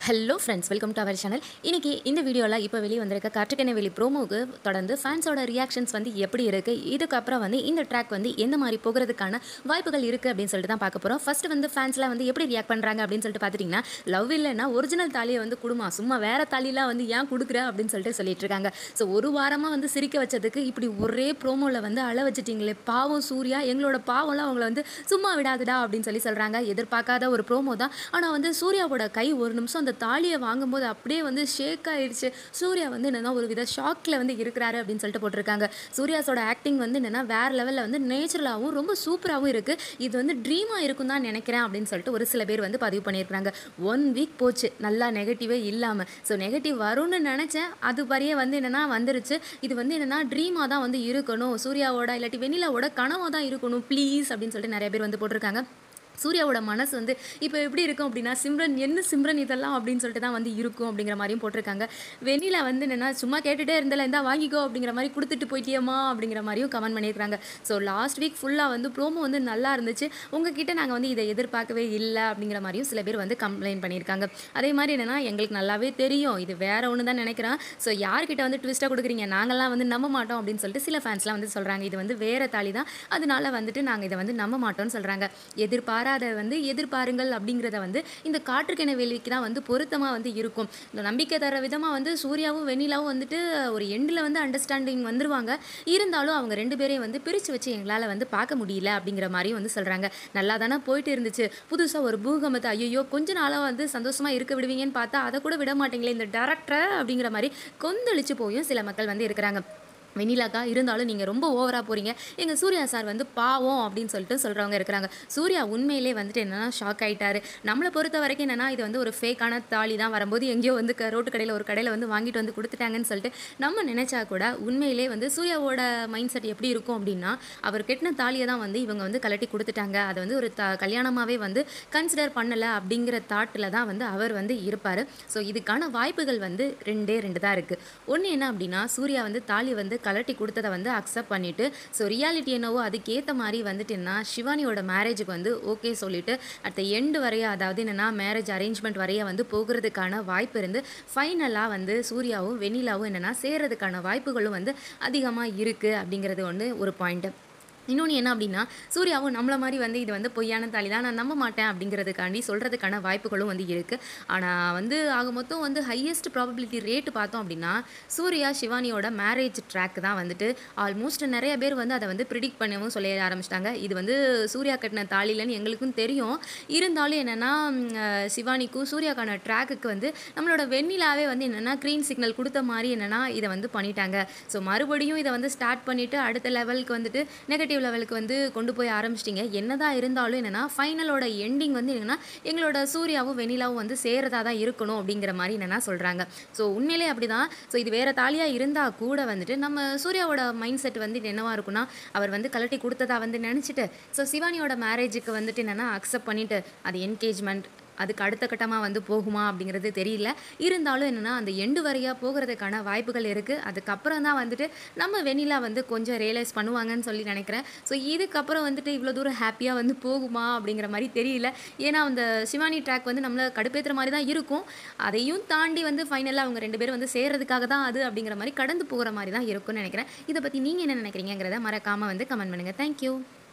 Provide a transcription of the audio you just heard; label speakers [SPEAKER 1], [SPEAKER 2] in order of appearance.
[SPEAKER 1] hello friends welcome to our channel இன்றைக்கி இந்த வீடியோவில் இப்போ வெளியே வந்திருக்க காற்றுக்கென வெளி ப்ரோமோவுக்கு தொடர்ந்து ஃபேன்ஸோட ரியாக்ஷன்ஸ் வந்து எப்படி இருக்குது இதுக்கப்புறம் வந்து இந்த ட்ராக் வந்து எந்த மாதிரி போகிறதுக்கான வாய்ப்புகள் இருக்குது அப்படின்னு சொல்லிட்டு தான் பார்க்க போகிறோம் ஃபர்ஸ்ட் வந்து ஃபேன்ஸ்லாம் வந்து எப்படி ரியாக்ட் பண்ணுறாங்க அப்படின்னு சொல்லிட்டு பார்த்துட்டிங்கன்னா லவ் இல்லைன்னா ஒரிஜினல் தாலியை வந்து குடுமா சும்மா வேறு தாலிலாம் வந்து ஏன் கொடுக்குற அப்படின்னு சொல்லிட்டு சொல்லிட்டு இருக்காங்க ஸோ ஒரு வாரமாக வந்து சிரிக்க வச்சதுக்கு இப்படி ஒரே ப்ரோமோவில் வந்து அழ வச்சிட்டிங்களே பாவம் சூர்யா எங்களோட பாவம்லாம் அவங்கள வந்து சும்மா விடாதுடா அப்படின்னு சொல்லி சொல்கிறாங்க எதிர்பார்க்காத ஒரு ப்ரோமோ தான் ஆனால் வந்து சூர்யாவோட கை ஒரு நிமிஷம் அந்த தாலியை வாங்கும்போது அப்படியே வந்து ஷேக் ஆயிடுச்சு சூர்யா வந்து என்னென்னா ஒரு வித ஷாக்கில் வந்து இருக்கிறாரு அப்படின்னு சொல்லிட்டு போட்டிருக்காங்க சூர்யாஸோட ஆக்டிங் வந்து என்னென்னா வேறு லெவலில் வந்து நேச்சுரலாகவும் ரொம்ப சூப்பராகவும் இருக்குது இது வந்து ட்ரீமாக இருக்கும் தான் நினைக்கிறேன் அப்படின்னு சொல்லிட்டு ஒரு சில பேர் வந்து பதிவு பண்ணியிருக்காங்க ஒன் வீக் போச்சு நல்லா நெகட்டிவே இல்லாமல் ஸோ நெகட்டிவ் வரும்னு நினச்சேன் அது மாதிரியே வந்து என்னென்னா வந்துருச்சு இது வந்து என்னென்னா ட்ரீமாக தான் வந்து இருக்கணும் சூர்யாவோட இல்லாட்டி வெண்ணிலாவோட கனவாக தான் இருக்கணும் ப்ளீஸ் அப்படின்னு சொல்லிட்டு நிறைய பேர் வந்து போட்டிருக்காங்க சூர்யாவோட மனசு வந்து இப்போ எப்படி இருக்கும் அப்படின்னா சிம்ரன் என்ன சிம்ரன் இதெல்லாம் அப்படின்னு சொல்லிட்டு தான் வந்து இருக்கும் அப்படிங்கிற மாதிரியும் போட்டிருக்காங்க வெண்ணிலா வந்து என்னென்னா சும்மா கேட்டுகிட்டே இருந்தால இந்தா வாங்கிக்கோ அப்படிங்கிற மாதிரி கொடுத்துட்டு போயிட்டியம்மா அப்படிங்கிற மாதிரியும் கமெண்ட் பண்ணியிருக்காங்க ஸோ லாஸ்ட் வீக் ஃபுல்லாக வந்து ப்ரோமோ வந்து நல்லா இருந்துச்சு உங்ககிட்ட நாங்கள் வந்து இதை எதிர்பார்க்கவே இல்லை அப்படிங்கிற மாதிரியும் சில பேர் வந்து கம்ப்ளைண்ட் பண்ணியிருக்காங்க அதே மாதிரி என்னென்னா எங்களுக்கு நல்லாவே தெரியும் இது வேற ஒன்று தான் நினைக்கிறேன் ஸோ யார்கிட்ட வந்து ட்விஸ்ட்டாக கொடுக்குறீங்க நாங்கள்லாம் வந்து நம்ப மாட்டோம் அப்படின்னு சொல்லிட்டு சில ஃபேன்ஸ்லாம் வந்து சொல்கிறாங்க இது வந்து வேற தாலி தான் அதனால வந்துட்டு நாங்கள் இதை வந்து நம்ப மாட்டோம்னு சொல்கிறாங்க எதிர்பாராத வந்து எதிர்பாருங்கள் அப்படிங்கிறத வந்து இந்த காற்றுக்கென வேலைக்கு தான் வந்து பொருத்தமாக வந்து இருக்கும் இந்த நம்பிக்கை தர விதமாக வந்து சூர்யாவும் வெண்ணிலாவும் வந்துட்டு ஒரு எண்டில் வந்து அண்டர்ஸ்டாண்டிங் வந்துருவாங்க இருந்தாலும் அவங்க ரெண்டு பேரையும் வந்து பிரித்து வச்சு எங்களால் வந்து பார்க்க முடியல அப்படிங்கிற மாதிரியும் வந்து சொல்கிறாங்க நல்லா தானே போயிட்டு இருந்துச்சு புதுசாக ஒரு பூகமத்தை ஐயோ கொஞ்ச நாளாக வந்து சந்தோஷமாக இருக்க விடுவீங்கன்னு பார்த்தா அதை கூட விட மாட்டீங்களே இந்த டேரக்டரை அப்படிங்கிற மாதிரி கொந்தளிச்சு போயும் சில மக்கள் வந்து இருக்கிறாங்க வெண்ணிலாக்கா இருந்தாலும் நீங்கள் ரொம்ப ஓவராக போகிறீங்க எங்கள் சூர்யா சார் வந்து பாவம் அப்படின்னு சொல்லிட்டு சொல்கிறவங்க இருக்கிறாங்க சூர்யா உண்மையிலே வந்துட்டு என்னென்னா ஷாக் ஆகிட்டாரு நம்மளை பொறுத்த வரைக்கும் என்னென்னா இது வந்து ஒரு ஃபேக்கான தாலி தான் வரும்போது எங்கேயோ வந்து க ரோட்டு கடையில் ஒரு கடையில் வந்து வாங்கிட்டு வந்து கொடுத்துட்டாங்கன்னு சொல்லிட்டு நம்ம நினச்சா கூட உண்மையிலே வந்து சூர்யாவோட மைண்ட் செட் எப்படி இருக்கும் அப்படின்னா அவர் கெட்டின தாலியை தான் வந்து இவங்க வந்து கலட்டி கொடுத்துட்டாங்க அதை வந்து ஒரு த கல்யாணமாகவே வந்து கன்சிடர் பண்ணலை அப்படிங்கிற தாட்டில் தான் வந்து அவர் வந்து இருப்பார் ஸோ இதுக்கான வாய்ப்புகள் வந்து ரெண்டே ரெண்டு தான் இருக்குது ஒன்று என்ன அப்படின்னா சூர்யா வந்து தாலி வந்து கலட்டி கொடுத்ததை வந்து அக்செப்ட் பண்ணிவிட்டு ஸோ ரியாலிட்டி என்னவோ அதுக்கேற்ற மாதிரி வந்துட்டுன்னா சிவானியோட மேரேஜுக்கு வந்து ஓகே சொல்லிவிட்டு அட் எண்டு வரைய அதாவது என்னென்னா மேரேஜ் அரேஞ்ச்மெண்ட் வரைய வந்து போகிறதுக்கான வாய்ப்பு இருந்து ஃபைனலாக வந்து சூர்யாவும் வெண்ணிலாவும் என்னென்னா சேர்றதுக்கான வாய்ப்புகளும் வந்து அதிகமாக இருக்குது அப்படிங்கிறது ஒன்று ஒரு பாயிண்ட்டு இன்னொன்று என்ன அப்படின்னா சூர்யாவும் நம்மள மாதிரி வந்து இது வந்து பொய்யான தாலி தான் நான் நம்ப மாட்டேன் அப்படிங்கிறதுக்காண்டி சொல்கிறதுக்கான வாய்ப்புகளும் வந்து இருக்குது ஆனால் வந்து ஆக மொத்தம் வந்து ஹையஸ்ட் ப்ராபபிலிட்டி ரேட்டு பார்த்தோம் அப்படின்னா சூர்யா சிவானியோட மேரேஜ் ட்ராக் தான் வந்துட்டு ஆல்மோஸ்ட் நிறைய பேர் வந்து அதை வந்து ப்ரிடிக்ட் பண்ணவும் சொல்ல ஆரம்பிச்சிட்டாங்க இது வந்து சூர்யா கட்டின தாலிலன்னு எங்களுக்கும் தெரியும் இருந்தாலும் என்னென்னா சிவானிக்கும் சூர்யாக்கான ட்ராக்குக்கு வந்து நம்மளோட வெண்ணிலாவே வந்து என்னென்னா க்ரீன் சிக்னல் கொடுத்த மாதிரி என்னென்னா இதை வந்து பண்ணிட்டாங்க ஸோ மறுபடியும் இதை வந்து ஸ்டார்ட் பண்ணிவிட்டு அடுத்த லெவலுக்கு வந்துட்டு நெகட்டிவ் நெகட்டிவ் லெவலுக்கு வந்து கொண்டு போய் ஆரம்பிச்சிட்டிங்க என்னதான் இருந்தாலும் என்னென்னா ஃபைனலோட எண்டிங் வந்து என்னென்னா எங்களோட சூர்யாவும் வெண்ணிலாவும் வந்து சேரதா தான் இருக்கணும் அப்படிங்கிற மாதிரி என்னென்னா சொல்கிறாங்க ஸோ உண்மையிலே அப்படி தான் ஸோ இது வேறு தாலியாக இருந்தால் கூட வந்துட்டு நம்ம சூர்யாவோட மைண்ட் செட் வந்து என்னவாக இருக்குன்னா அவர் வந்து கலட்டி கொடுத்ததா வந்து நினச்சிட்டு ஸோ சிவானியோட மேரேஜுக்கு வந்துட்டு என்னென்னா அக்செப்ட் பண்ணிவிட்டு அது என்கேஜ்மெண்ட் அதுக்கு அடுத்த கட்டமாக வந்து போகுமா அப்படிங்கிறது தெரியல இருந்தாலும் என்னென்னா அந்த எண்டு வரையாக போகிறதுக்கான வாய்ப்புகள் இருக்குது அதுக்கப்புறம் தான் வந்துட்டு நம்ம வெண்ணிலா வந்து கொஞ்சம் ரியலைஸ் பண்ணுவாங்கன்னு சொல்லி நினைக்கிறேன் ஸோ இதுக்கப்புறம் வந்துட்டு இவ்வளோ தூரம் ஹாப்பியாக வந்து போகுமா அப்படிங்கிற மாதிரி தெரியல ஏன்னா அந்த சிவானி ட்ராக் வந்து நம்மளை கடுப்பேற்றுற மாதிரி தான் இருக்கும் அதையும் தாண்டி வந்து ஃபைனலாக அவங்க ரெண்டு பேரும் வந்து சேர்றதுக்காக தான் அது அப்படிங்கிற மாதிரி கடந்து போகிற மாதிரி தான் இருக்கும்னு நினைக்கிறேன் இதை பற்றி நீங்கள் என்ன நினைக்கிறீங்கிறத மறக்காமல் வந்து கமெண்ட் பண்ணுங்கள் தேங்க்யூ